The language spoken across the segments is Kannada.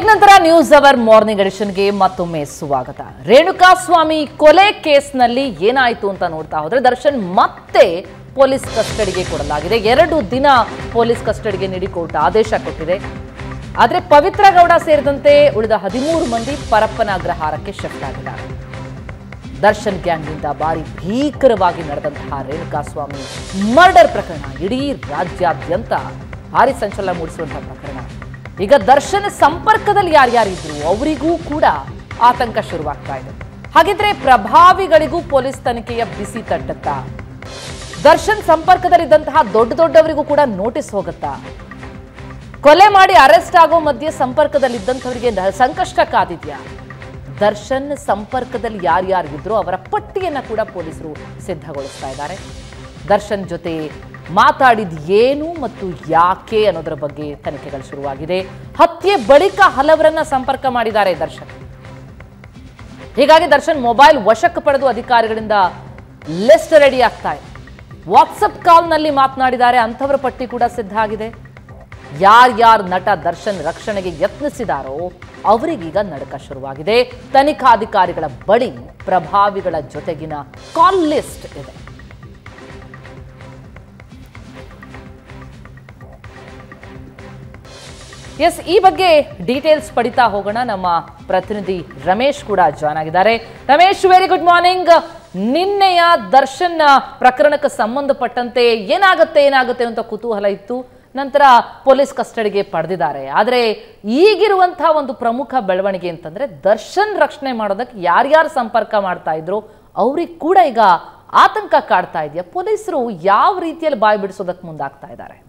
ಬ್ರೇಕ್ ನಂತರ ನ್ಯೂಸ್ ಅವರ್ ಮಾರ್ನಿಂಗ್ ಎಡಿಷನ್ಗೆ ಮತ್ತೊಮ್ಮೆ ಸ್ವಾಗತ ರೇಣುಕಾ ಸ್ವಾಮಿ ಕೊಲೆ ಕೇಸ್ನಲ್ಲಿ ಏನಾಯ್ತು ಅಂತ ನೋಡ್ತಾ ಹೋದ್ರೆ ದರ್ಶನ್ ಮತ್ತೆ ಪೊಲೀಸ್ ಕಸ್ಟಡಿಗೆ ಕೊಡಲಾಗಿದೆ ಎರಡು ದಿನ ಪೊಲೀಸ್ ಕಸ್ಟಡಿಗೆ ನೀಡಿ ಕೋರ್ಟ್ ಆದೇಶ ಕೊಟ್ಟಿದೆ ಆದ್ರೆ ಪವಿತ್ರ ಗೌಡ ಸೇರಿದಂತೆ ಉಳಿದ ಹದಿಮೂರು ಮಂದಿ ಪರಪ್ಪನ ಅಗ್ರಹಾರಕ್ಕೆ ಶಿಫ್ಟ್ ಆಗಿದ್ದಾರೆ ದರ್ಶನ್ ಗ್ಯಾಂಗ್ನಿಂದ ಬಾರಿ ಭೀಕರವಾಗಿ ನಡೆದಂತಹ ರೇಣುಕಾ ಸ್ವಾಮಿ ಮರ್ಡರ್ ಪ್ರಕರಣ ಇಡೀ ರಾಜ್ಯಾದ್ಯಂತ ಭಾರಿ ಸಂಚಲನ ಮೂಡಿಸುವಂತಹ ಪ್ರಕರಣ ಈಗ ದರ್ಶನ್ ಸಂಪರ್ಕದಲ್ಲಿ ಯಾರ್ಯಾರಿದ್ರು ಅವರಿಗೂ ಕೂಡ ಆತಂಕ ಶುರುವಾಗ್ತಾ ಇದೆ ಹಾಗಿದ್ರೆ ಪ್ರಭಾವಿಗಳಿಗೂ ಪೊಲೀಸ್ ತನಿಖೆಯ ಬಿಸಿ ತಟ್ಟುತ್ತಾ ದರ್ಶನ್ ಸಂಪರ್ಕದಲ್ಲಿದ್ದಂತಹ ದೊಡ್ಡ ದೊಡ್ಡವರಿಗೂ ಕೂಡ ನೋಟಿಸ್ ಹೋಗುತ್ತಾ ಕೊಲೆ ಮಾಡಿ ಅರೆಸ್ಟ್ ಆಗೋ ಮಧ್ಯೆ ಸಂಪರ್ಕದಲ್ಲಿದ್ದಂಥವರಿಗೆ ನ- ಸಂಕಷ್ಟ ಕಾದಿದ್ಯಾ ದರ್ಶನ್ ಸಂಪರ್ಕದಲ್ಲಿ ಯಾರ್ಯಾರಿದ್ರು ಅವರ ಪಟ್ಟಿಯನ್ನ ಕೂಡ ಪೊಲೀಸರು ಸಿದ್ಧಗೊಳಿಸ್ತಾ ಇದ್ದಾರೆ ದರ್ಶನ್ ಜೊತೆ ಮಾತಾಡಿದ ಏನು ಮತ್ತು ಯಾಕೆ ಅನ್ನೋದರ ಬಗ್ಗೆ ತನಿಖೆಗಳು ಶುರುವಾಗಿದೆ ಹತ್ಯೆ ಬಳಿಕ ಹಲವರನ್ನ ಸಂಪರ್ಕ ಮಾಡಿದ್ದಾರೆ ದರ್ಶನ್ ಹೀಗಾಗಿ ದರ್ಶನ್ ಮೊಬೈಲ್ ವಶಕ್ಕೆ ಪಡೆದು ಅಧಿಕಾರಿಗಳಿಂದ ಲಿಸ್ಟ್ ರೆಡಿ ಆಗ್ತಾ ಇದೆ ವಾಟ್ಸಪ್ ಕಾಲ್ನಲ್ಲಿ ಮಾತನಾಡಿದ್ದಾರೆ ಅಂಥವರ ಪಟ್ಟಿ ಕೂಡ ಸಿದ್ಧ ಆಗಿದೆ ಯಾರ್ಯಾರ ನಟ ದರ್ಶನ್ ರಕ್ಷಣೆಗೆ ಯತ್ನಿಸಿದಾರೋ ಅವರಿಗೀಗ ನಡಕ ಶುರುವಾಗಿದೆ ತನಿಖಾಧಿಕಾರಿಗಳ ಬಳಿ ಪ್ರಭಾವಿಗಳ ಜೊತೆಗಿನ ಕಾಲ್ ಲಿಸ್ಟ್ ಇದೆ ಎಸ್ ಈ ಬಗ್ಗೆ ಡೀಟೇಲ್ಸ್ ಪಡಿತಾ ಹೋಗೋಣ ನಮ್ಮ ಪ್ರತಿನಿಧಿ ರಮೇಶ್ ಕೂಡ ಜಾಯ್ನ್ ಆಗಿದ್ದಾರೆ ರಮೇಶ್ ವೆರಿ ಗುಡ್ ಮಾರ್ನಿಂಗ್ ನಿನ್ನೆಯ ದರ್ಶನ್ ಪ್ರಕರಣಕ್ಕೆ ಸಂಬಂಧಪಟ್ಟಂತೆ ಏನಾಗುತ್ತೆ ಏನಾಗುತ್ತೆ ಅಂತ ಕುತೂಹಲ ಇತ್ತು ನಂತರ ಪೊಲೀಸ್ ಕಸ್ಟಡಿಗೆ ಪಡೆದಿದ್ದಾರೆ ಆದರೆ ಈಗಿರುವಂತಹ ಒಂದು ಪ್ರಮುಖ ಬೆಳವಣಿಗೆ ಅಂತಂದ್ರೆ ದರ್ಶನ್ ರಕ್ಷಣೆ ಮಾಡೋದಕ್ಕೆ ಯಾರ್ಯಾರು ಸಂಪರ್ಕ ಮಾಡ್ತಾ ಇದ್ರು ಅವ್ರಿಗೆ ಕೂಡ ಈಗ ಆತಂಕ ಕಾಡ್ತಾ ಇದೆಯಾ ಪೊಲೀಸರು ಯಾವ ರೀತಿಯಲ್ಲಿ ಬಾಯಿ ಬಿಡಿಸೋದಕ್ಕೆ ಮುಂದಾಗ್ತಾ ಇದ್ದಾರೆ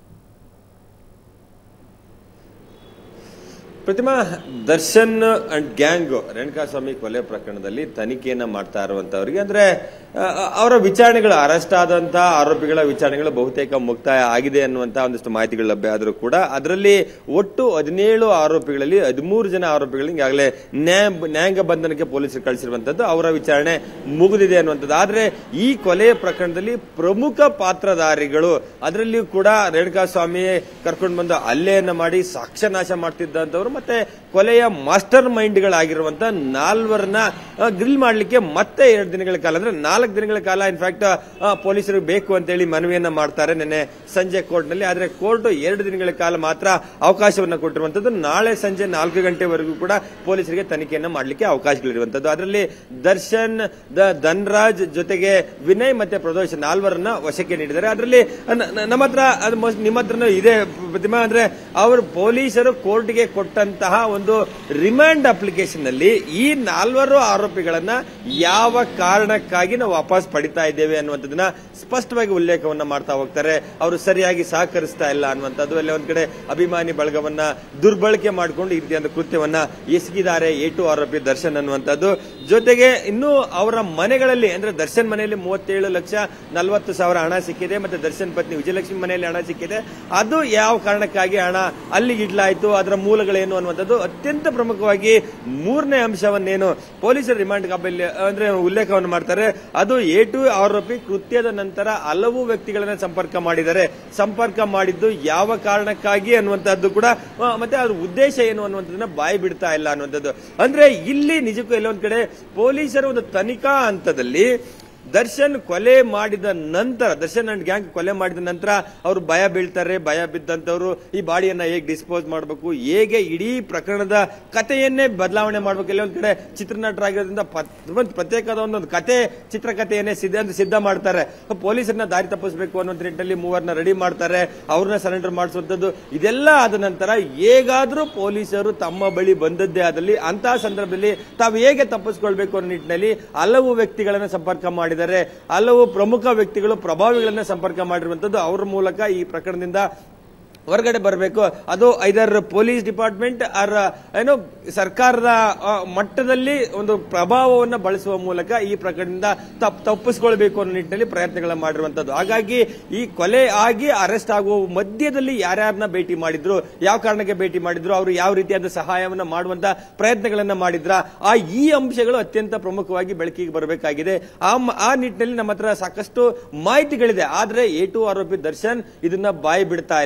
ಪ್ರತಿಮಾ ದರ್ಶನ್ ಅಂಡ್ ಗ್ಯಾಂಗ್ ರೇಣುಕಾಸ್ವಾಮಿ ಕೊಲೆ ಪ್ರಕರಣದಲ್ಲಿ ತನಿಖೆಯನ್ನ ಮಾಡ್ತಾ ಇರುವಂತವರಿಗೆ ಅಂದ್ರೆ ಆ, ಅವರ ವಿಚಾರಣೆಗಳು ಅರೆಸ್ಟ್ ಆದಂತ ಆರೋಪಿಗಳ ವಿಚಾರಣೆಗಳು ಬಹುತೇಕ ಮುಕ್ತಾಯ ಆಗಿದೆ ಅನ್ನುವಂತ ಒಂದಿಷ್ಟು ಮಾಹಿತಿಗಳು ಲಭ್ಯ ಆದರೂ ಕೂಡ ಅದರಲ್ಲಿ ಒಟ್ಟು ಹದಿನೇಳು ಆರೋಪಿಗಳಲ್ಲಿ ಹದಿಮೂರು ಜನ ಆರೋಪಿಗಳಿಗೆ ಈಗಾಗಲೇ ನ್ಯಾಯ ನ್ಯಾಯಾಂಗ ಬಂಧನಕ್ಕೆ ಪೊಲೀಸರು ಕಳಿಸಿರುವಂತದ್ದು ಅವರ ವಿಚಾರಣೆ ಮುಗಿದಿದೆ ಅನ್ನುವಂಥದ್ದು ಆದ್ರೆ ಈ ಕೊಲೆ ಪ್ರಕರಣದಲ್ಲಿ ಪ್ರಮುಖ ಪಾತ್ರಧಾರಿಗಳು ಅದರಲ್ಲಿಯೂ ಕೂಡ ರೇಣುಕಾಸ್ವಾಮಿ ಕರ್ಕೊಂಡು ಬಂದು ಹಲ್ಲೆಯನ್ನ ಮಾಡಿ ಸಾಕ್ಷ್ಯನಾಶ ಮಾಡ್ತಿದ್ದಂಥವ್ರು ಮತ್ತೆ ಕೊಲೆಯ ಮಾಸ್ಟರ್ ಮೈಂಡ್ಗಳಾಗಿರುವಂತ ನಾಲ್ವರನ್ನ ಗ್ರಿಲ್ ಮಾಡ್ಲಿಕ್ಕೆ ಮತ್ತೆ ಎರಡು ದಿನಗಳ ಕಾಲ ಅಂದ್ರೆ ನಾಲ್ಕು ದಿನಗಳ ಕಾಲ ಇನ್ಫ್ಯಾಕ್ಟ್ ಪೊಲೀಸರು ಬೇಕು ಅಂತೇಳಿ ಮನವಿಯನ್ನ ಮಾಡ್ತಾರೆ ನಿನ್ನೆ ಸಂಜೆ ಕೋರ್ಟ್ ನಲ್ಲಿ ಆದ್ರೆ ಕೋರ್ಟ್ ಎರಡು ದಿನಗಳ ಕಾಲ ಮಾತ್ರ ಅವಕಾಶವನ್ನ ಕೊಟ್ಟಿರುವಂತದ್ದು ನಾಳೆ ಸಂಜೆ ನಾಲ್ಕು ಗಂಟೆವರೆಗೂ ಕೂಡ ಪೊಲೀಸರಿಗೆ ತನಿಖೆಯನ್ನ ಮಾಡ್ಲಿಕ್ಕೆ ಅವಕಾಶಗಳಿರುವಂತದ್ದು ಅದರಲ್ಲಿ ದರ್ಶನ್ ದ ಧನ್ರಾಜ್ ಜೊತೆಗೆ ವಿನಯ್ ಮತ್ತೆ ಪ್ರದೋಷ್ ನಾಲ್ವರನ್ನ ವಶಕ್ಕೆ ನೀಡಿದ್ದಾರೆ ಅದರಲ್ಲಿ ನ- ನ- ನಮ್ಮ ಹತ್ರ ಅದು most ನಿಮ್ಮ ಹತ್ರನೂ ಇದೆ ಪ್ರತಿಮಾ ಅಂದ್ರೆ ಅವರು ಪೊಲೀಸರು ಕೋರ್ಟ್ಗೆ ಕೊಟ್ಟಂತಹ ಒಂದು ರಿಮಾಂಡ್ ಅಪ್ಲಿಕೇಶನ್ ನಲ್ಲಿ ಈ ನಾಲ್ವರು ಆರೋಪಿಗಳನ್ನ ಯಾವ ಕಾರಣಕ್ಕಾಗಿ ನಾವು ವಾಪಸ್ ಪಡಿತಾ ಇದ್ದೇವೆ ಅನ್ನುವಂಥದ್ದನ್ನ ಸ್ಪಷ್ಟವಾಗಿ ಉಲ್ಲೇಖವನ್ನ ಮಾಡ್ತಾ ಹೋಗ್ತಾರೆ ಅವರು ಸರಿಯಾಗಿ ಸಹಕರಿಸ್ತಾ ಇಲ್ಲ ಅನ್ನುವಂಥದ್ದು ಅಲ್ಲಿ ಒಂದ್ ಕಡೆ ಅಭಿಮಾನಿ ಬಳಗವನ್ನ ದುರ್ಬಳಕೆ ಮಾಡಿಕೊಂಡು ಈ ರೀತಿಯಾದ ಕೃತ್ಯವನ್ನ ಎಸಗಿದ್ದಾರೆ ಏಟು ಆರೋಪಿ ದರ್ಶನ್ ಅನ್ನುವಂಥದ್ದು ಜೊತೆಗೆ ಇನ್ನು ಅವರ ಮನೆಗಳಲ್ಲಿ ಅಂದ್ರೆ ದರ್ಶನ್ ಮನೆಯಲ್ಲಿ ಮೂವತ್ತೇಳು ಲಕ್ಷ ನಲವತ್ತು ಸಾವಿರ ಹಣ ಸಿಕ್ಕಿದೆ ಮತ್ತೆ ದರ್ಶನ್ ಪತ್ನಿ ವಿಜಯಲಕ್ಷ್ಮಿ ಮನೆಯಲ್ಲಿ ಹಣ ಸಿಕ್ಕಿದೆ ಅದು ಯಾವ ಕಾರಣಕ್ಕಾಗಿ ಹಣ ಅಲ್ಲಿಗೆ ಇಡ್ಲಾಯ್ತು ಅದರ ಮೂಲಗಳೇನು ಅನ್ನುವಂಥದ್ದು ಅತ್ಯಂತ ಪ್ರಮುಖವಾಗಿ ಮೂರನೇ ಅಂಶವನ್ನೇನು ಪೊಲೀಸರು ರಿಮಾಂಡ್ ಕಾಪಿಯಲ್ಲಿ ಅಂದ್ರೆ ಉಲ್ಲೇಖವನ್ನು ಮಾಡ್ತಾರೆ ಅದು ಎ ಟು ಆರೋಪಿ ಕೃತ್ಯದ ನಂತರ ಹಲವು ವ್ಯಕ್ತಿಗಳನ್ನ ಸಂಪರ್ಕ ಮಾಡಿದ್ದಾರೆ ಸಂಪರ್ಕ ಮಾಡಿದ್ದು ಯಾವ ಕಾರಣಕ್ಕಾಗಿ ಅನ್ನುವಂಥದ್ದು ಕೂಡ ಆ, ಮತ್ತೆ ಅದ್ರ ಉದ್ದೇಶ ಏನು ಅನ್ನುವಂಥದ್ದನ್ನ ಬಾಯಿ ಬಿಡ್ತಾ ಇಲ್ಲ ಅನ್ನುವಂಥದ್ದು ಅಂದ್ರೆ ಇಲ್ಲಿ ನಿಜಕ್ಕೂ ಎಲ್ಲೊಂದ್ ಕಡೆ ಪೊಲೀಸರ ಒಂದು ತನಿಖಾ ಹಂತದಲ್ಲಿ ದರ್ಶನ್ ಕೊಲೆ ಮಾಡಿದ ನಂತರ ದರ್ಶನ್ ಅಂಡ್ ಗ್ಯಾಂಗ್ ಕೊಲೆ ಮಾಡಿದ ನಂತರ ಅವರು ಭಯ ಬೀಳ್ತಾರೆ ಭಯ ಬಿದ್ದಂತವ್ರು ಈ ಬಾಡಿಯನ್ನ ಹೇಗೆ ಡಿಸ್ಪೋಸ್ ಮಾಡಬೇಕು ಹೇಗೆ ಇಡೀ ಪ್ರಕರಣದ ಕಥೆಯನ್ನೇ ಬದಲಾವಣೆ ಮಾಡಬೇಕು ಎಲ್ಲ ಒಂದ್ ಕಡೆ ಚಿತ್ರನಟರಾಗಿರೋದ್ರಿಂದ ಪ- ಒಂದು ಪ್ರತ್ಯೇಕವಾದ ಒಂದೊಂದು ಕತೆ ಚಿತ್ರಕಥೆಯನ್ನೇ ಸಿದ್ಧ ಅಂತ ಸಿದ್ಧ ಮಾಡ್ತಾರೆ ಪೊಲೀಸರನ್ನ ದಾರಿ ತಪ್ಪಿಸಬೇಕು ಅನ್ನೋ ನಿಟ್ಟಿನಲ್ಲಿ ಮೂವರನ್ನ ರೆಡಿ ಮಾಡ್ತಾರೆ ಅವ್ರನ್ನ ಸರೆಂಡರ್ ಮಾಡಿಸುವಂತದ್ದು ಇದೆಲ್ಲ ಆದ ನಂತರ ಹೇಗಾದ್ರೂ ಪೊಲೀಸರು ತಮ್ಮ ಬಳಿ ಬಂದದ್ದೇ ಆದಲ್ಲಿ ಅಂತಹ ಸಂದರ್ಭದಲ್ಲಿ ತಾವು ಹೇಗೆ ತಪ್ಪಿಸ್ಕೊಳ್ಬೇಕು ಅನ್ನೋ ನಿಟ್ಟಿನಲ್ಲಿ ಹಲವು ವ್ಯಕ್ತಿಗಳನ್ನ ಸಂಪರ್ಕ ಮಾಡಿದ್ದಾರೆ ಹಲವು ಪ್ರಮುಖ ವ್ಯಕ್ತಿಗಳು ಪ್ರಭಾವಿಗಳನ್ನ ಸಂಪರ್ಕ ಮಾಡಿರುವಂತದ್ದು ಅವ್ರ ಮೂಲಕ ಈ ಪ್ರಕರಣದಿಂದ ಹೊರಗಡೆ ಬರಬೇಕು ಅದು ಐದರ್ ಪೊಲೀಸ್ ಡಿಪಾರ್ಟ್ಮೆಂಟ್ ಆರ್ ಏನೋ ಸರ್ಕಾರದ ಆ, ಮಟ್ಟದಲ್ಲಿ ಒಂದು ಪ್ರಭಾವವನ್ನು ಬಳಸುವ ಮೂಲಕ ಈ ಪ್ರಕರಣದಿಂದ ತಪ್ ತಪ್ಪಿಸ್ಕೊಳ್ಬೇಕು ಅನ್ನೋ ನಿಟ್ಟಿನಲ್ಲಿ ಪ್ರಯತ್ನಗಳನ್ನ ಮಾಡಿರುವಂತದ್ದು ಹಾಗಾಗಿ ಈ ಕೊಲೆ ಆಗಿ ಅರೆಸ್ಟ್ ಆಗುವ ಮಧ್ಯದಲ್ಲಿ ಯಾರ್ಯಾರನ್ನ ಭೇಟಿ ಮಾಡಿದ್ರು ಯಾವ ಕಾರಣಕ್ಕೆ ಭೇಟಿ ಮಾಡಿದ್ರು ಅವರು ಯಾವ ರೀತಿಯಾದ ಸಹಾಯವನ್ನ ಮಾಡುವಂತ ಪ್ರಯತ್ನಗಳನ್ನ ಮಾಡಿದ್ರ ಆ ಈ ಅಂಶಗಳು ಅತ್ಯಂತ ಪ್ರಮುಖವಾಗಿ ಬೆಳಕಿಗೆ ಬರಬೇಕಾಗಿದೆ ಆ ಮ- ಆ ನಿಟ್ಟಿನಲ್ಲಿ ನಮ್ಮ ಹತ್ರ ಸಾಕಷ್ಟು ಮಾಹಿತಿಗಳಿದೆ ಆದ್ರೆ ಎ ಟು ಆರೋಪಿ ದರ್ಶನ್ ಇದನ್ನ ಬಾಯಿ ಬಿಡ್ತಾ ಇಲ್ಲ ಹಾಗಾಗಿ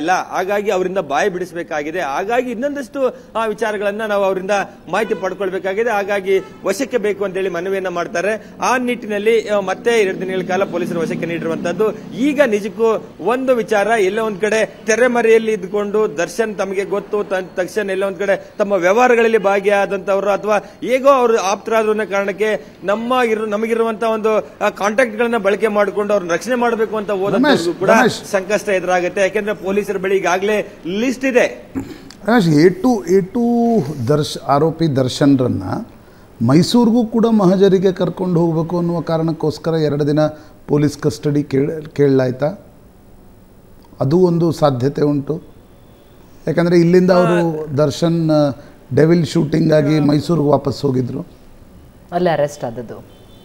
ಹಾಗಾಗಿ ಅವರಿಂದ ಬಾಯಿ ಬಿಡಿಸಬೇಕಾಗಿದೆ ಹಾಗಾಗಿ ಇನ್ನೊಂದಷ್ಟು ಆ ವಿಚಾರಗಳನ್ನ ನಾವು ಅವರಿಂದ ಮಾಹಿತಿ ಪಡ್ಕೊಳ್ಬೇಕಾಗಿದೆ ಹಾಗಾಗಿ ವಶಕ್ಕೆ ಬೇಕು ಅಂತೇಳಿ ಮನವಿಯನ್ನ ಮಾಡ್ತಾರೆ ಆ ನಿಟ್ಟಿನಲ್ಲಿ ಆ, ಮತ್ತೆ ಎರಡು ದಿನಗಳ ಕಾಲ ಪೊಲೀಸರು ವಶಕ್ಕೆ ನೀಡಿರುವಂತದ್ದು ಈಗ ನಿಜಕ್ಕೂ ಒಂದು ವಿಚಾರ ಎಲ್ಲ ಒಂದ್ ಕಡೆ ತೆರೆಮರೆಯಲ್ಲಿ ಇದ್ಕೊಂಡು ದರ್ಶನ್ ತಮಗೆ ಗೊತ್ತು ತ- ತಕ್ಷಣ ಎಲ್ಲ ಒಂದ್ ಕಡೆ ತಮ್ಮ ವ್ಯವಹಾರಗಳಲ್ಲಿ ಭಾಗಿಯಾದಂತವರು ಅಥವಾ ಹೇಗೋ ಅವರು ಆಪ್ತರಾದ್ರು ಅನ್ನೋ ಕಾರಣಕ್ಕೆ ನಮ್ಮ ಇರು ನಮಗಿರುವಂತಹ ಒಂದು ಕಾಂಟ್ಯಾಕ್ಟ್ ಗಳನ್ನ ಬಳಕೆ ಮಾಡಿಕೊಂಡು ಅವ್ರನ್ನ ರಕ್ಷಣೆ ಮಾಡಬೇಕು ಅಂತ ಹೋದಂತವ್ರಿಗೂ ಕೂಡ ರಮೇಶ್. ಸಂಕಷ್ಟ ಎದುರಾಗುತ್ತೆ ಯಾಕೆಂದ್ರೆ ಪೊಲೀಸರ ಬಳಿ ಈಗಾಗಲೇ ಲಿಸ್ಟ್ ಇದೆ Ramesh A two A two ದರ್ಶ್ ಆರೋಪಿ ದರ್ಶನ್ರನ್ನು ಮೈಸೂರಿಗೂ ಕೂಡ ಮಹಜರಿಗೆ ಕರ್ಕೊಂಡು ಹೋಗಬೇಕು ಅನ್ನುವ ಕಾರಣಕ್ಕೋಸ್ಕರ ಎರಡು ದಿನ ಪೊಲೀಸ್ ಕಸ್ಟಡಿ ಕೇಳ ಕೇಳಲಾಯ್ತಾ ಅದು ಒಂದು ಸಾಧ್ಯತೆ ಉಂಟು ಯಾಕಂದರೆ ಇಲ್ಲಿಂದ ಅವರು ದರ್ಶನ್ ಡೆವಿಲ್ ಶೂಟಿಂಗ್ ಆಗಿ ಮೈಸೂರಿಗೆ ವಾಪಸ್ ಹೋಗಿದ್ರು ಅಲ್ಲೇ ಅರೆಸ್ಟ್ ಆದದ್ದು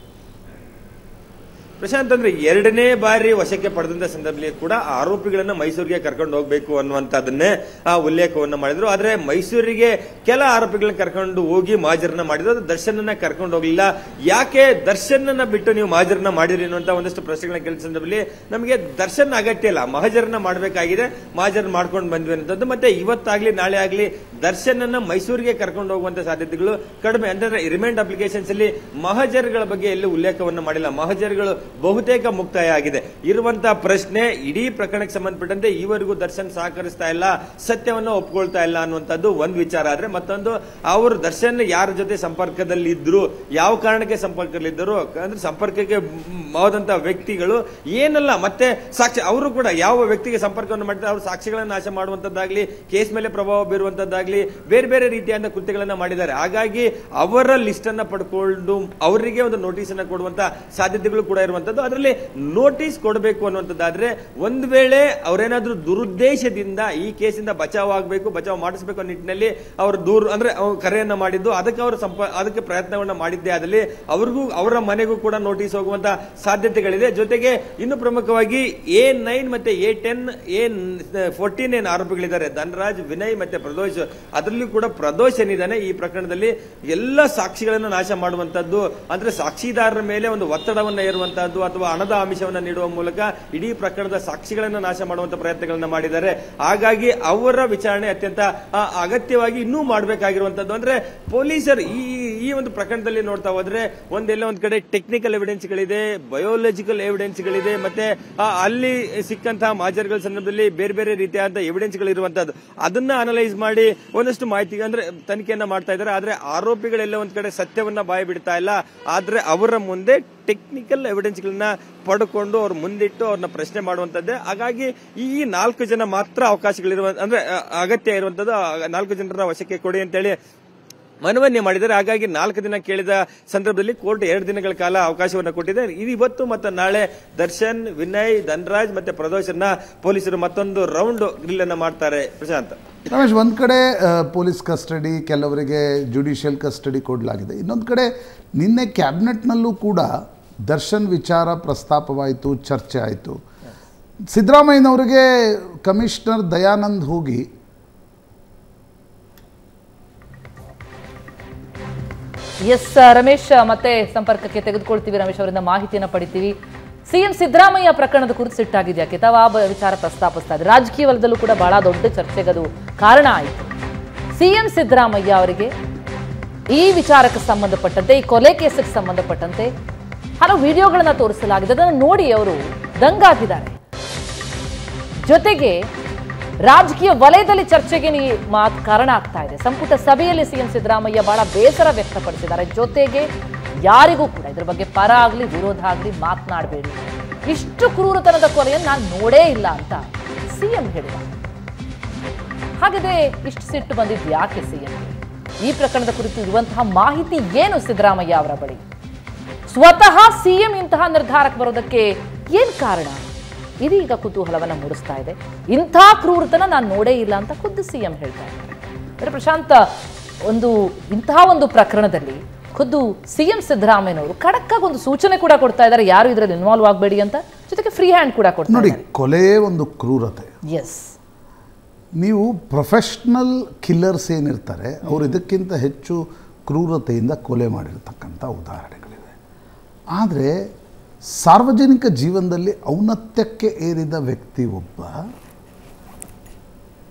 ಪ್ರಶಾಂತ್ ಅಂದ್ರೆ ಎರಡನೇ ಬಾರಿ ವಶಕ್ಕೆ ಪಡೆದಂತ ಸಂದರ್ಭದಲ್ಲಿ ಕೂಡ ಆರೋಪಿಗಳನ್ನ ಮೈಸೂರಿಗೆ ಕರ್ಕೊಂಡು ಹೋಗ್ಬೇಕು ಅನ್ನುವಂಥದ್ದನ್ನೇ ಆ ಉಲ್ಲೇಖವನ್ನ ಮಾಡಿದ್ರು ಆದ್ರೆ ಮೈಸೂರಿಗೆ ಕೆಲ ಆರೋಪಿಗಳನ್ನ ಕರ್ಕೊಂಡು ಹೋಗಿ ಮಾಜರನ್ನ ಮಾಡಿದ್ರು ಅದು ದರ್ಶನನ್ನ ಕರ್ಕೊಂಡು ಹೋಗ್ಲಿಲ್ಲ ಯಾಕೆ ದರ್ಶನನ್ನ ಬಿಟ್ಟು ನೀವು ಮಾಜರನ್ನ ಮಾಡಿರಿ ಅನ್ನುವಂತ ಒಂದಷ್ಟು ಪ್ರಶ್ನೆಗಳನ್ನ ಕೇಳಿದ ಸಂದರ್ಭದಲ್ಲಿ ನಮಗೆ ದರ್ಶನ ಅಗತ್ಯ ಇಲ್ಲ ಮಹಜರನ್ನ ಮಾಡಬೇಕಾಗಿದೆ ಮಾಜರ್ ಮಾಡ್ಕೊಂಡು ಬಂದ್ವಿ ಅನ್ನೋದು ಮತ್ತೆ ಇವತ್ತಾಗ್ಲಿ ನಾಳೆ ಆಗ್ಲಿ ದರ್ಶನನ್ನ ಮೈಸೂರಿಗೆ ಕರ್ಕೊಂಡು ಹೋಗುವಂತ ಸಾಧ್ಯತೆಗಳು ಕಡಿಮೆ ಅಂದ್ರೆ ರಿಮೈಂಡ್ ಅಪ್ಲಿಕೇಶನ್ಸ್ ಅಲ್ಲಿ ಮಹಜರ್ಗಳ ಬಗ್ಗೆ ಎಲ್ಲಿ ಉಲ್ಲೇಖವನ್ನ ಮಾಡಿಲ್ಲ ಮಹಜರ್ಗಳು ಬಹುತೇಕ ಮುಕ್ತಾಯ ಆಗಿದೆ ಇರುವಂತಹ ಪ್ರಶ್ನೆ ಇಡೀ ಪ್ರಕರಣಕ್ಕೆ ಸಂಬಂಧಪಟ್ಟಂತೆ ಈವರೆಗೂ ದರ್ಶನ್ ಸಹಕರಿಸ್ತಾ ಇಲ್ಲ ಸತ್ಯವನ್ನ ಒಪ್ಕೊಳ್ತಾ ಇಲ್ಲ ಅನ್ನುವಂಥದ್ದು ಒಂದು ವಿಚಾರ ಆದ್ರೆ ಮತ್ತೊಂದು ಅವರು ದರ್ಶನ್ ಯಾರ ಜೊತೆ ಸಂಪರ್ಕದಲ್ಲಿ ಇದ್ರು ಯಾವ ಕಾರಣಕ್ಕೆ ಸಂಪರ್ಕದಲ್ಲಿದ್ದರು ಅಂದ್ರೆ ಸಂಪರ್ಕಕ್ಕೆ ಹೋದಂತ ವ್ಯಕ್ತಿಗಳು ಏನಲ್ಲ ಮತ್ತೆ ಸಾಕ್ಷಿ ಅವರು ಕೂಡ ಯಾವ ವ್ಯಕ್ತಿಗೆ ಸಂಪರ್ಕವನ್ನು ಮಾಡಿದ್ರೆ ಅವರು ಸಾಕ್ಷಿಗಳನ್ನ ನಾಶ ಮಾಡುವಂತದ್ದಾಗ್ಲಿ ಕೇಸ್ ಮೇಲೆ ಪ್ರಭಾವ ಬೀರುವಂತದ್ದಾಗ್ಲಿ ಬೇರೆ ಬೇರೆ ರೀತಿಯಾದ ಕೃತ್ಯಗಳನ್ನ ಮಾಡಿದ್ದಾರೆ ಹಾಗಾಗಿ ಅವರ ಲಿಸ್ಟ್ ಅನ್ನ ಪಡ್ಕೊಂಡು ಅವರಿಗೆ ಒಂದು ನೋಟಿಸ್ ಅನ್ನ ಕೊಡುವಂತ ಸಾಧ್ಯತೆಗಳು ಕೂಡ ಇರುವಂತದ್ದು ಅದರಲ್ಲಿ ನೋಟಿಸ್ ಕೊಡಬೇಕು ಅನ್ನುವಂಥದ್ದಾದ್ರೆ ಒಂದ್ ವೇಳೆ ಅವರೇನಾದ್ರೂ ದುರುದ್ದೇಶದಿಂದ ಈ ಕೇಸಿಂದ ಬಚಾವ್ ಆಗಬೇಕು ಬಚಾವ್ ಮಾಡಿಸಬೇಕು ಅನ್ನೋ ನಿಟ್ಟಿನಲ್ಲಿ ಅವರು ದೂರ ಅಂದ್ರೆ ಅವ್ರು ಕರೆಯನ್ನ ಮಾಡಿದ್ದು ಅದಕ್ಕೆ ಅವರು ಸಂಪ ಅದಕ್ಕೆ ಪ್ರಯತ್ನವನ್ನ ಮಾಡಿದ್ದೇ ಆದಲ್ಲಿ ಅವ್ರಿಗೂ ಅವರ ಮನೆಗೂ ಕೂಡ ನೋಟಿಸ್ ಹೋಗುವಂತ ಸಾಧ್ಯತೆಗಳಿದೆ ಜೊತೆಗೆ ಇನ್ನು ಪ್ರಮುಖವಾಗಿ ಎ ನೈನ್ ಮತ್ತೆ ಎ ಟೆನ್ ಎ ಫೋರ್ಟೀನ್ ಏನ್ ಆರೋಪಿಗಳಿದ್ದಾರೆ ಧನರಾಜ್ ವಿನಯ್ ಮತ್ತೆ ಪ್ರದೋಷ್ ಅದರಲ್ಲೂ ಕೂಡ ಪ್ರದೋಷ್ ಏನಿದ್ದಾನೆ ಈ ಪ್ರಕರಣದಲ್ಲಿ ಎಲ್ಲ ಸಾಕ್ಷಿಗಳನ್ನ ನಾಶ ಮಾಡುವಂತದ್ದು ಅಂದ್ರೆ ಸಾಕ್ಷಿದಾರರ ಮೇಲೆ ಒಂದು ಒತ್ತಡವನ್ನ ಏರುವಂತಹದ್ದು ಅಥವಾ ಹಣದ ಆಮಿಷವನ್ನ ನೀಡುವ ಮೂಲಕ ಇಡೀ ಪ್ರಕರಣದ ಸಾಕ್ಷಿಗಳನ್ನ ನಾಶ ಮಾಡುವಂತ ಪ್ರಯತ್ನಗಳನ್ನ ಮಾಡಿದ್ದಾರೆ ಹಾಗಾಗಿ ಅವರ ವಿಚಾರಣೆ ಅತ್ಯಂತ ಆ, ಅಗತ್ಯವಾಗಿ ಇನ್ನೂ ಮಾಡಬೇಕಾಗಿರುವಂತದ್ದು ಅಂದ್ರೆ ಪೊಲೀಸರು ಈ ಈ ಒಂದು ಪ್ರಕರಣದಲ್ಲಿ ನೋಡ್ತಾ ಹೋದ್ರೆ ಒಂದೆಲ್ಲ ಒಂದ್ ಕಡೆ ಟೆಕ್ನಿಕಲ್ ಎವಿಡೆನ್ಸ್ ಗಳಿದೆ ಬಯೋಲಜಿಕಲ್ ಎವಿಡೆನ್ಸ್ ಗಳಿದೆ ಮತ್ತೆ ಆ, ಅಲ್ಲಿ ಸಿಕ್ಕಂತಹ ಮಾಜರ್ಗಳ ಸಂದರ್ಭದಲ್ಲಿ ಬೇರೆ ಬೇರೆ ರೀತಿಯಾದ ಎವಿಡೆನ್ಸ್ ಗಳು ಇರುವಂತದ್ದು ಅದನ್ನ ಅನಲೈಸ್ ಮಾಡಿ ಒಂದಷ್ಟು ಮಾಹಿತಿ ಅಂದ್ರೆ ತನಿಖೆಯನ್ನ ಮಾಡ್ತಾ ಇದ್ದಾರೆ ಆದ್ರೆ ಆರೋಪಿಗಳೆಲ್ಲ ಒಂದ್ ಕಡೆ ಸತ್ಯವನ್ನ ಬಾಯಿ ಬಿಡ್ತಾ ಇಲ್ಲ ಆದ್ರೆ ಅವರ ಮುಂದೆ ಟೆಕ್ನಿಕಲ್ ಎವಿಡೆನ್ಸ್ ಗಳನ್ನ ಪಡ್ಕೊಂಡು ಅವ್ರ ಮುಂದಿಟ್ಟು ಅವ್ರನ್ನ ಪ್ರಶ್ನೆ ಮಾಡುವಂತದ್ದೇ ಹಾಗಾಗಿ ಈ ನಾಲ್ಕು ಜನ ಮಾತ್ರ ಅವಕಾಶಗಳಿರುವ ಅಂದ್ರೆ ಆ, ಅಗತ್ಯ ಇರುವಂತದ್ದು ಆ ನಾಲ್ಕು ಜನರ ವಶಕ್ಕೆ ಕೊಡಿ ಅಂತೇಳಿ ಮನವನ್ನೇ ಮಾಡಿದ್ದಾರೆ ಹಾಗಾಗಿ ನಾಲ್ಕು ದಿನ ಕೇಳಿದ ಸಂದರ್ಭದಲ್ಲಿ ಕೋರ್ಟ್ ಎರಡು ದಿನಗಳ ಕಾಲ ಅವಕಾಶವನ್ನು ಕೊಟ್ಟಿದೆ ಇದು ಇವತ್ತು ಮತ್ತು ನಾಳೆ ದರ್ಶನ್ ವಿನಯ್ ಧನರಾಜ್ ಮತ್ತೆ ಪ್ರದೋಷನ್ನ ಪೊಲೀಸರು ಮತ್ತೊಂದು ರೌಂಡ್ ಗ್ರಿಲ್ ಅನ್ನ ಮಾಡ್ತಾರೆ ಪ್ರಶಾಂತ್ ರಮೇಶ್ ಒಂದು ಕಡೆ ಆ, ಪೊಲೀಸ್ ಕಸ್ಟಡಿ ಕೆಲವರಿಗೆ ಜುಡಿಷಿಯಲ್ ಕಸ್ಟಡಿ ಕೊಡಲಾಗಿದೆ ಇನ್ನೊಂದು ಕಡೆ ನಿನ್ನೆ ಕ್ಯಾಬಿನೆಟ್ನಲ್ಲೂ ಕೂಡ ದರ್ಶನ್ ವಿಚಾರ ಪ್ರಸ್ತಾಪವಾಯಿತು ಚರ್ಚೆ ಆಯಿತು ಸಿದ್ದರಾಮಯ್ಯನವರಿಗೆ ಕಮಿಷನರ್ ದಯಾನಂದ್ ಹೋಗಿ ಎಸ್ ರಮೇಶ್ ಮತ್ತೆ ಸಂಪರ್ಕಕ್ಕೆ ತೆಗೆದುಕೊಳ್ತೀವಿ ರಮೇಶ್ ಅವರಿಂದ ಮಾಹಿತಿಯನ್ನು ಪಡಿತೀವಿ ಸಿಎಂ ಸಿದ್ದರಾಮಯ್ಯ ಪ್ರಕರಣದ ಕುರಿತು ಸಿಟ್ಟಾಗಿದೆ ಯಾಕೆ ತಾವು ಆ ಬ- ವಿಚಾರ ಪ್ರಸ್ತಾಪಿಸ್ತಾ ಇದ್ದಾರೆ ರಾಜಕೀಯ ವಲಯದಲ್ಲೂ ಕೂಡ ಬಹಳ ದೊಡ್ಡ ಚರ್ಚೆಗದು ಕಾರಣ ಆಯಿತು ಸಿಎಂ ಸಿದ್ದರಾಮಯ್ಯ ಅವರಿಗೆ ಈ ವಿಚಾರಕ್ಕೆ ಸಂಬಂಧಪಟ್ಟಂತೆ ಈ ಕೊಲೆ ಕೇಸಿಗೆ ಸಂಬಂಧಪಟ್ಟಂತೆ ಹಲವು ವಿಡಿಯೋಗಳನ್ನ ತೋರಿಸಲಾಗಿದೆ ಅದನ್ನು ನೋಡಿ ಅವರು ದಂಗಾಗಿದ್ದಾರೆ ಜೊತೆಗೆ ರಾಜಕೀಯ ವಲಯದಲ್ಲಿ ಚರ್ಚೆಗೆ ನೀ ಮಾತು ಕಾರಣ ಆಗ್ತಾ ಇದೆ ಸಂಪುಟ ಸಭೆಯಲ್ಲಿ ಸಿಎಂ ಸಿದ್ದರಾಮಯ್ಯ ಬಹಳ ಬೇಸರ ವ್ಯಕ್ತಪಡಿಸಿದ್ದಾರೆ ಜೊತೆಗೆ ಯಾರಿಗೂ ಕೂಡ ಇದ್ರ ಬಗ್ಗೆ ಪರ ಆಗಲಿ ವಿರೋಧ ಆಗಲಿ ಮಾತನಾಡಬೇಡಿ ಇಷ್ಟು ಕ್ರೂರತನದ ಕೊಲೆಯನ್ನು ನಾನು ನೋಡೇ ಇಲ್ಲ ಅಂತ ಸಿಎಂ ಹೇಳಿದ ಹಾಗಾದ್ರೆ ಇಷ್ಟು ಸಿಟ್ಟು ಬಂದಿದ್ದು ಯಾಕೆ ಸಿಎಂ ಈ ಪ್ರಕರಣದ ಕುರಿತು ಇರುವಂತಹ ಮಾಹಿತಿ ಏನು ಸಿದ್ದರಾಮಯ್ಯ ಅವರ ಬಳಿ ಸ್ವತಃ ಸಿಎಂ ಇಂತಹ ನಿರ್ಧಾರಕ್ಕೆ ಬರೋದಕ್ಕೆ ಏನ್ ಕಾರಣ ಇದೀಗ ಕುತೂಹಲವನ್ನ ಮೂಡಿಸ್ತಾ ಇದೆ ಇಂಥ ಕ್ರೂರತನ ನಾನು ನೋಡೇ ಇಲ್ಲ ಅಂತ ಖುದ್ದು ಸಿಎಂ ಹೇಳ್ತಾ ಇದ್ದಾರೆ ಅಂದ್ರೆ ಪ್ರಶಾಂತ್ ಒಂದು ಇಂತಹ ಒಂದು ಪ್ರಕರಣದಲ್ಲಿ ಖುದ್ದು ಸಿಎಂ ಸಿದ್ದರಾಮಯ್ಯನವರು ಖಡಕ್ಕಾಗಿ ಒಂದು ಸೂಚನೆ ಕೂಡ ಕೊಡ್ತಾ ಇದ್ದಾರೆ ಯಾರು ಇದರಲ್ಲಿ ಇನ್ವಾಲ್ವ್ ಆಗಬೇಡಿ ಅಂತ ಜೊತೆಗೆ ಫ್ರೀ ಹ್ಯಾಂಡ್ ಕೂಡ ಕೊಡ್ತಾ ನೋಡಿ ಇದ್ದಾರೆ ಕೊಲೆಯೇ ಒಂದು ಕ್ರೂರತೆ ಎಸ್ ನೀವು ಪ್ರೊಫೆಷ್ನಲ್ ಕಿಲ್ಲರ್ಸ್ ಏನಿರ್ತಾರೆ ಅವರು ಇದಕ್ಕಿಂತ ಹೆಚ್ಚು ಕ್ರೂರತೆಯಿಂದ ಕೊಲೆ ಮಾಡಿರ್ತಕ್ಕಂಥ ಉದಾಹರಣೆಗಳಿವೆ ಆದರೆ ಸಾರ್ವಜನಿಕ ಜೀವನದಲ್ಲಿ ಔನ್ನತ್ಯಕ್ಕೆ ಏರಿದ ವ್ಯಕ್ತಿ ಒಬ್ಬ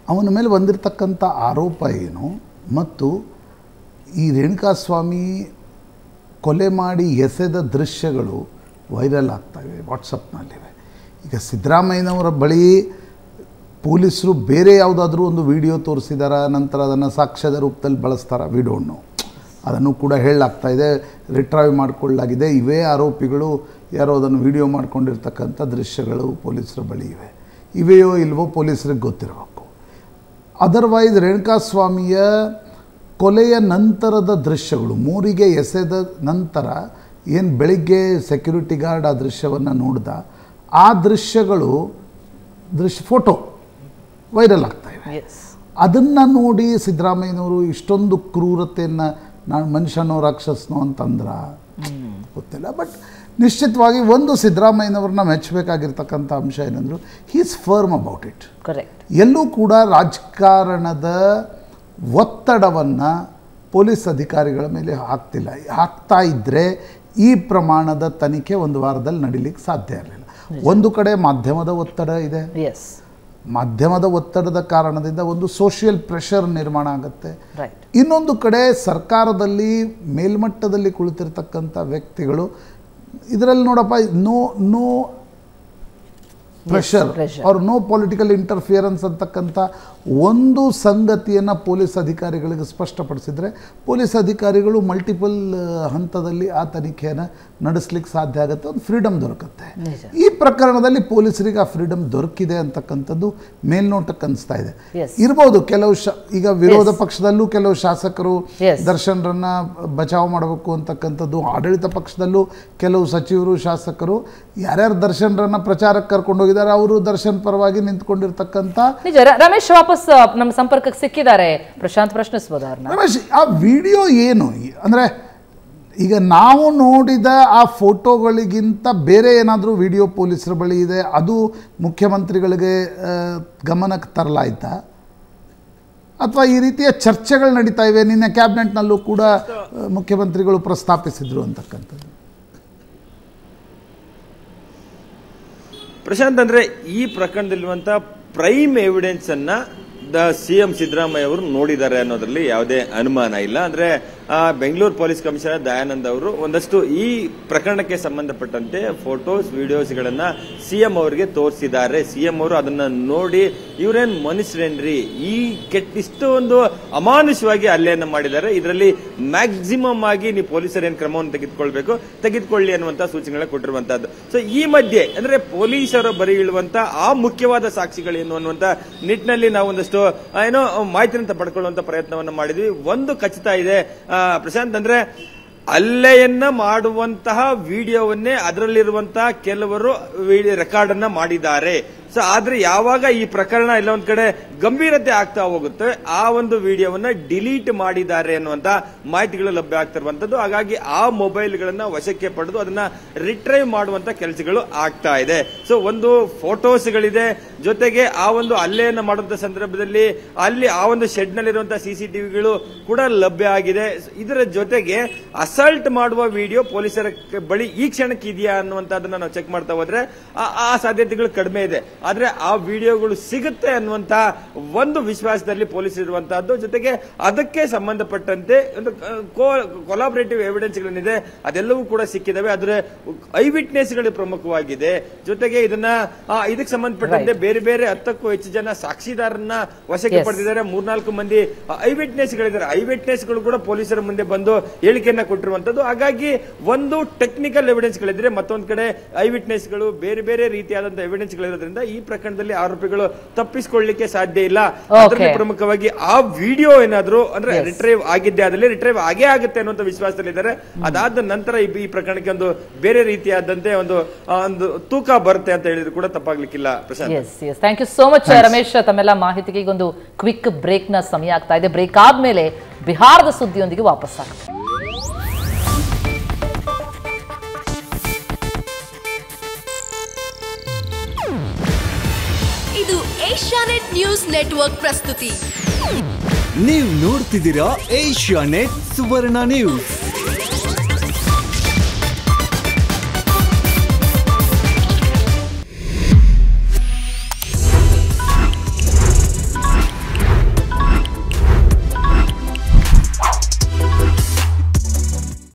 ಅವನ ಮೇಲೆ ಬಂದಿರತಕ್ಕಂಥ ಆರೋಪ ಏನು ಮತ್ತು ಈ ರೇಣುಕಾಸ್ವಾಮಿ ಕೊಲೆ ಮಾಡಿ ಎಸೆದ ದೃಶ್ಯಗಳು ವೈರಲ್ ಆಗ್ತವೆ ವಾಟ್ಸಪ್ನಲ್ಲಿವೆ ಈಗ ಸಿದ್ದರಾಮಯ್ಯನವರ ಬಳಿ ಪೊಲೀಸರು ಬೇರೆ ಯಾವುದಾದ್ರೂ ಒಂದು ವಿಡಿಯೋ ತೋರಿಸಿದಾರ ನಂತರ ಅದನ್ನು ಸಾಕ್ಷ್ಯದ ರೂಪದಲ್ಲಿ ಬಳಸ್ತಾರ ವಿ ಡೋಂಟ್ ನೋ ಅದನ್ನು ಕೂಡ ಹೇಳಲಾಗ್ತಾ ಇದೆ ರಿಟ್ರೈವ್ ಮಾಡಿಕೊಳ್ಳಲಾಗಿದೆ ಇವೇ ಆರೋಪಿಗಳು ಯಾರೋ ಅದನ್ನು ವಿಡಿಯೋ ಮಾಡ್ಕೊಂಡಿರ್ತಕ್ಕಂಥ ದೃಶ್ಯಗಳು ಪೊಲೀಸರ ಬಳಿ ಇವೆ ಇವೆಯೋ ಇಲ್ವೋ ಪೊಲೀಸರಿಗೆ ಗೊತ್ತಿರಬೇಕು ಅದರ್ವೈಸ್ ರೇಣುಕಾಸ್ವಾಮಿಯ ಕೊಲೆಯ ನಂತರದ ದೃಶ್ಯಗಳು ಮೂರಿಗೆ ಎಸೆದ ನಂತರ ಏನು ಬೆಳಿಗ್ಗೆ ಸೆಕ್ಯೂರಿಟಿ ಗಾರ್ಡ್ ಆ ದೃಶ್ಯವನ್ನು ನೋಡ್ದ ಆ ದೃಶ್ಯಗಳು ದೃಶ್ಯ ಫೋಟೋ ವೈರಲ್ ಆಗ್ತಾ ಇವೆ ಎಸ್ ಅದನ್ನು ನೋಡಿ ಸಿದ್ದರಾಮಯ್ಯನವರು ಇಷ್ಟೊಂದು ಕ್ರೂರತೆಯನ್ನು ನಾನು ಮನುಷ್ಯನೋ ರಾಕ್ಷಸನೋ ಅಂತಂದ್ರ ಗೊತ್ತಿಲ್ಲ ಬಟ್ ನಿಶ್ಚಿತವಾಗಿ ಒಂದು ಸಿದ್ದರಾಮಯ್ಯನವ್ರನ್ನ ಮೆಚ್ಚಬೇಕಾಗಿರ್ತಕ್ಕಂಥ ಅಂಶ ಏನಂದ್ರು he is firm about it correct ಎಲ್ಲೂ ಕೂಡ ರಾಜಕಾರಣದ ಒತ್ತಡವನ್ನು ಪೊಲೀಸ್ ಅಧಿಕಾರಿಗಳ ಮೇಲೆ ಹಾಕ್ತಿಲ್ಲ ಹಾಕ್ತಾ ಇದ್ದರೆ ಈ ಪ್ರಮಾಣದ ತನಿಖೆ ಒಂದು ವಾರದಲ್ಲಿ ನಡೀಲಿಕ್ಕೆ ಸಾಧ್ಯ ಇರಲಿಲ್ಲ ಒಂದು ಕಡೆ ಮಾಧ್ಯಮದ ಒತ್ತಡ ಇದೆ ಎಸ್ ಮಾಧ್ಯಮದ ಒತ್ತಡದ ಕಾರಣದಿಂದ ಒಂದು ಸೋಷಿಯಲ್ ಪ್ರೆಷರ್ ನಿರ್ಮಾಣ ಆಗುತ್ತೆ ರೈಟ್ ಇನ್ನೊಂದು ಕಡೆ ಸರ್ಕಾರದಲ್ಲಿ ಮೇಲ್ಮಟ್ಟದಲ್ಲಿ ಕುಳಿತಿರ್ತಕ್ಕಂಥ ವ್ಯಕ್ತಿಗಳು ಇದರಲ್ಲಿ ನೋಡಪ್ಪ ನೋ ನೋ ಪ್ರೆಷರ್ pressure. ಅವ್ರ ನೋ ಪೊಲಿಟಿಕಲ್ ಇಂಟರ್ಫಿಯರೆನ್ಸ್ ಅಂತಕ್ಕಂಥ ಒಂದು ಸಂಗತಿಯನ್ನು ಪೊಲೀಸ್ ಅಧಿಕಾರಿಗಳಿಗೆ ಸ್ಪಷ್ಟಪಡಿಸಿದರೆ ಪೊಲೀಸ್ ಅಧಿಕಾರಿಗಳು ಮಲ್ಟಿಪಲ್ ಹಂತದಲ್ಲಿ ಆ ತನಿಖೆಯನ್ನು ನಡೆಸ್ಲಿಕ್ಕೆ ಸಾಧ್ಯ ಆಗುತ್ತೆ ಒಂದು ಫ್ರೀಡಮ್ ದೊರಕುತ್ತೆ ನಿಜ. ಈ ಪ್ರಕರಣದಲ್ಲಿ ಪೊಲೀಸರಿಗೆ ಆ ಫ್ರೀಡಮ್ ದೊರಕಿದೆ ಅಂತಕ್ಕಂಥದ್ದು ಮೇಲ್ನೋಟಕ್ಕೆ ಅನಿಸ್ತಾ ಇದೆ Yes. ಇರ್ಬೋದು ಕೆಲವು ಶ ಈಗ ವಿರೋಧ Yes. ಪಕ್ಷದಲ್ಲೂ ಕೆಲವು ಶಾಸಕರು Yes. ದರ್ಶನ್ರನ್ನ ಬಚಾವ್ ಮಾಡಬೇಕು ಅಂತಕ್ಕಂಥದ್ದು ಆಡಳಿತ ಪಕ್ಷದಲ್ಲೂ ಕೆಲವು ಸಚಿವರು ಶಾಸಕರು ಯಾರ್ಯಾರು ದರ್ಶನ್ರನ್ನ ಪ್ರಚಾರಕ್ಕೆ ಕರ್ಕೊಂಡು ಹೋಗಿದ್ದಾರೆ ಅವರು ದರ್ಶನ್ ಪರವಾಗಿ ನಿಂತ್ಕೊಂಡಿರ್ತಕ್ಕಂಥ ನಿಜ ರ- ರಮೇಶ್ ವಾಪಸ್ ಆ, ನಮ್ಮ ಸಂಪರ್ಕಕ್ಕೆ ಸಿಕ್ಕಿದ್ದಾರೆ ಪ್ರಶಾಂತ್ ಪ್ರಶ್ನಿಸ್ಬೋದು ಅವ್ರನ್ನ ರಮೇಶ್ ಆ ವಿಡಿಯೋ ಏನು ಅಂದರೆ ಈಗ ನಾವು ನೋಡಿದ ಆ ಫೋಟೋಗಳಿಗಿಂತ ಬೇರೆ ಏನಾದರೂ ವಿಡಿಯೋ ಪೊಲೀಸರ ಬಳಿ ಇದೆ ಅದು ಮುಖ್ಯಮಂತ್ರಿಗಳಿಗೆ ಆ, ಗಮನಕ್ಕೆ ತರಲಾಯ್ತಾ ಅಥವಾ ಈ ರೀತಿಯ ಚರ್ಚೆಗಳು ನಡೀತಾ ಇವೆ ನಿನ್ನೆ ಕ್ಯಾಬಿನೆಟ್ನಲ್ಲೂ ಕೂಡ ಆ, ಮುಖ್ಯಮಂತ್ರಿಗಳು ಪ್ರಸ್ತಾಪಿಸಿದ್ರು ಅಂತಕ್ಕಂಥದ್ದು ಪ್ರಶಾಂತ್ ಅಂದ್ರೆ ಈ ಪ್ರಕರಣದಲ್ಲಿರುವಂತ ಪ್ರೈಮ್ ಎವಿಡೆನ್ಸ್ ಅನ್ನ ದ ಸಿ ಎಂ ಸಿದ್ದರಾಮಯ್ಯ ಅವರು ನೋಡಿದ್ದಾರೆ ಅನ್ನೋದ್ರಲ್ಲಿ ಯಾವುದೇ ಅನುಮಾನ ಇಲ್ಲ ಅಂದ್ರೆ ಆ, ಬೆಂಗಳೂರು ಪೊಲೀಸ್ ಕಮಿಷನರ್ ದಯಾನಂದ್ ಅವರು ಒಂದಷ್ಟು ಈ ಪ್ರಕರಣಕ್ಕೆ ಸಂಬಂಧಪಟ್ಟಂತೆ ಫೋಟೋಸ್ ವಿಡಿಯೋಸ್ಗಳನ್ನ ಸಿಎಂ ಅವರಿಗೆ ತೋರಿಸಿದ್ದಾರೆ ಸಿಎಂ ಅವರು ಅದನ್ನ ನೋಡಿ ಇವರೇನ್ ಮನುಷ್ಯರೇನ್ರಿ ಈ ಕೆಟ್ಟ ಇಷ್ಟು ಒಂದು ಅಮಾನುಷವಾಗಿ ಹಲ್ಲೆಯನ್ನ ಮಾಡಿದ್ದಾರೆ ಇದರಲ್ಲಿ ಮ್ಯಾಕ್ಸಿಮಮ್ ಆಗಿ ನೀವು ಪೊಲೀಸರು ಏನ್ ಕ್ರಮವನ್ನು ತೆಗೆದುಕೊಳ್ಬೇಕು ತೆಗೆದುಕೊಳ್ಳಿ ಅನ್ನುವಂತ ಸೂಚನೆಗಳನ್ನ ಕೊಟ್ಟಿರುವಂತದ್ದು ಸೊ ಈ ಮಧ್ಯೆ ಅಂದ್ರೆ ಪೊಲೀಸರ ಬರಿ ಇಳುವಂತ ಆ ಮುಖ್ಯವಾದ ಸಾಕ್ಷಿಗಳೇನು ಅನ್ನುವಂತ ನಿಟ್ಟಿನಲ್ಲಿ ನಾವು ಒಂದಷ್ಟು ಆ, ಏನೋ ಮಾಹಿತಿಯನ್ನು ಪಡ್ಕೊಳ್ಳುವಂತ ಪ್ರಯತ್ನವನ್ನ ಮಾಡಿದ್ವಿ ಒಂದು ಖಚಿತ ಇದೆ ಆ, ಪ್ರಶಾಂತ್ ಅಂದ್ರೆ ಅಲ್ಲೆಯನ್ನ ಮಾಡುವಂತಹ ವಿಡಿಯೋವನ್ನೇ ಅದರಲ್ಲಿರುವಂತಹ ಕೆಲವರು ರೆಕಾರ್ಡ್ ಅನ್ನ ಮಾಡಿದ್ದಾರೆ ಸೊ ಆದ್ರೆ ಯಾವಾಗ ಈ ಪ್ರಕರಣ ಎಲ್ಲ ಒಂದ್ ಕಡೆ ಗಂಭೀರತೆ ಆಗ್ತಾ ಹೋಗುತ್ತೆ ಆ ಒಂದು ವಿಡಿಯೋವನ್ನ ಡಿಲೀಟ್ ಮಾಡಿದ್ದಾರೆ ಅನ್ನುವಂತ ಮಾಹಿತಿಗಳು ಲಭ್ಯ ಆಗ್ತಿರುವಂತದ್ದು ಹಾಗಾಗಿ ಆ ಮೊಬೈಲ್ಗಳನ್ನ ವಶಕ್ಕೆ ಪಡೆದು ಅದನ್ನ ರಿಟ್ರೈವ್ ಮಾಡುವಂತ ಕೆಲಸಗಳು ಆಗ್ತಾ ಇದೆ ಸೊ ಒಂದು ಫೋಟೋಸ್ಗಳಿದೆ ಜೊತೆಗೆ ಆ ಒಂದು ಹಲ್ಲೆಯನ್ನ ಮಾಡುವಂತ ಸಂದರ್ಭದಲ್ಲಿ ಅಲ್ಲಿ ಆ ಒಂದು ಶೆಡ್ ನಲ್ಲಿರುವಂತಹ ಸಿಸಿಟಿವಿಗಳು ಕೂಡ ಲಭ್ಯ ಆಗಿದೆ ಇದರ ಜೊತೆಗೆ ಅಸಲ್ಟ್ ಮಾಡುವ ವಿಡಿಯೋ ಪೊಲೀಸರ ಕ- ಬಳಿ ಈ ಕ್ಷಣಕ್ಕೆ ಇದೆಯಾ ಅನ್ನುವಂತದನ್ನ ನಾವು ಚೆಕ್ ಮಾಡ್ತಾ ಹೋದ್ರೆ ಆ- ಆ ಸಾಧ್ಯತೆಗಳು ಕಡಿಮೆ ಇದೆ ಆದ್ರೆ ಆ ವಿಡಿಯೋಗಳು ಸಿಗುತ್ತೆ ಅನ್ನುವಂತ ಒಂದು ವಿಶ್ವಾಸದಲ್ಲಿ ಪೊಲೀಸ್ ಇರುವಂತಹದ್ದು ಜೊತೆಗೆ ಅದಕ್ಕೆ ಸಂಬಂಧಪಟ್ಟಂತೆ ಒಂದು ಕೊಲಾಬರೇಟಿವ್ ಎವಿಡೆನ್ಸ್ ಗಳೇನಿದೆ ಅದೆಲ್ಲವೂ ಕೂಡ ಸಿಕ್ಕಿದಾವೆ ಆದ್ರೆ ಐ ವಿಟ್ನೆಸ್ಗಳು ಪ್ರಮುಖವಾಗಿದೆ ಜೊತೆಗೆ ಇದನ್ನ ಆ, ಇದಕ್ಕೆ ಸಂಬಂಧಪಟ್ಟಂತೆ ಬೇರೆ ಬೇರೆ ಹತ್ತಕ್ಕೂ ಹೆಚ್ಚು ಜನ ಸಾಕ್ಷಿದಾರನ್ನ ವಶಕ್ಕೆ Yes. ಪಡೆದಿದ್ದಾರೆ ಮೂರ್ನಾಲ್ಕು ಮಂದಿ ಐ ವಿಟ್ನೆಸ್ ಗಳಿದ್ದಾರೆ ಐ ವಿಟ್ನೆಸ್ ಗಳು ಕೂಡ ಪೊಲೀಸರ ಮುಂದೆ ಬಂದು ಹೇಳಿಕೆಯನ್ನ ಕೊಟ್ಟಿರುವಂತದ್ದು ಹಾಗಾಗಿ ಒಂದು ಟೆಕ್ನಿಕಲ್ ಎವಿಡೆನ್ಸ್ ಗಳಿದ್ರೆ ಮತ್ತೊಂದು ಕಡೆ ಐ ವಿಟ್ನೆಸ್ ಗಳು ಬೇರೆ ಬೇರೆ ರೀತಿಯಾದಂತಹ ಎವಿಡೆನ್ಸ್ ಗಳಿರೋದ್ರಿಂದ ಈ ಪ್ರಕರಣದಲ್ಲಿ ಆರೋಪಿಗಳು ತಪ್ಪಿಸಿಕೊಳ್ಳಲಿಕ್ಕೆ ಸಾಧ್ಯ ಇಲ್ಲ ಅದರಲ್ಲಿ Okay. ಪ್ರಮುಖವಾಗಿ ಆ ವಿಡಿಯೋ ಏನಾದ್ರು ಅಂದ್ರೆ ರಿಟ್ರೈವ್ ಆಗಿದ್ದೆ ಆದಲ್ಲಿ ರಿಟ್ರೈವ್ ಆಗೇ ಆಗುತ್ತೆ ಅನ್ನುವಂತ ವಿಶ್ವಾಸದಲ್ಲಿದ್ದಾರೆ ಅದಾದ ನಂತರ ಈ ಈ ಪ್ರಕರಣಕ್ಕೆ ಒಂದು ಬೇರೆ ರೀತಿಯಾದಂತೆ ಒಂದು ಆ, ಒಂದು ತೂಕ ಬರುತ್ತೆ ಅಂತ ಹೇಳಿದ್ರು ಕೂಡ ತಪ್ಪಾಗ್ಲಿಕ್ಕಿಲ್ಲ Prashanth yes yes thank you so much Ramesh ತಮ್ಮೆಲ್ಲ ಮಾಹಿತಿಗೆ ಈಗ ಒಂದು ಕ್ವಿಕ್ ಬ್ರೇಕ್ ನ ಸಮಯ ಆಗ್ತಾ ಇದೆ ಬ್ರೇಕ್ ಆದ್ಮೇಲೆ ಬಿಹಾರದ ಸುದ್ದಿಯೊಂದಿಗೆ ವಾಪಸ್ ಆಗ್ತದೆ ಇದು ಏಷ್ಯಾನೆಟ್ ನ್ಯೂಸ್ ನೆಟ್ವರ್ಕ್ ಪ್ರಸ್ತುತಿ ನೀವು ನೋಡ್ತಿದ್ದೀರಾ ಏಷ್ಯಾ ನೆಟ್ ಸುವರ್ಣ ನ್ಯೂಸ್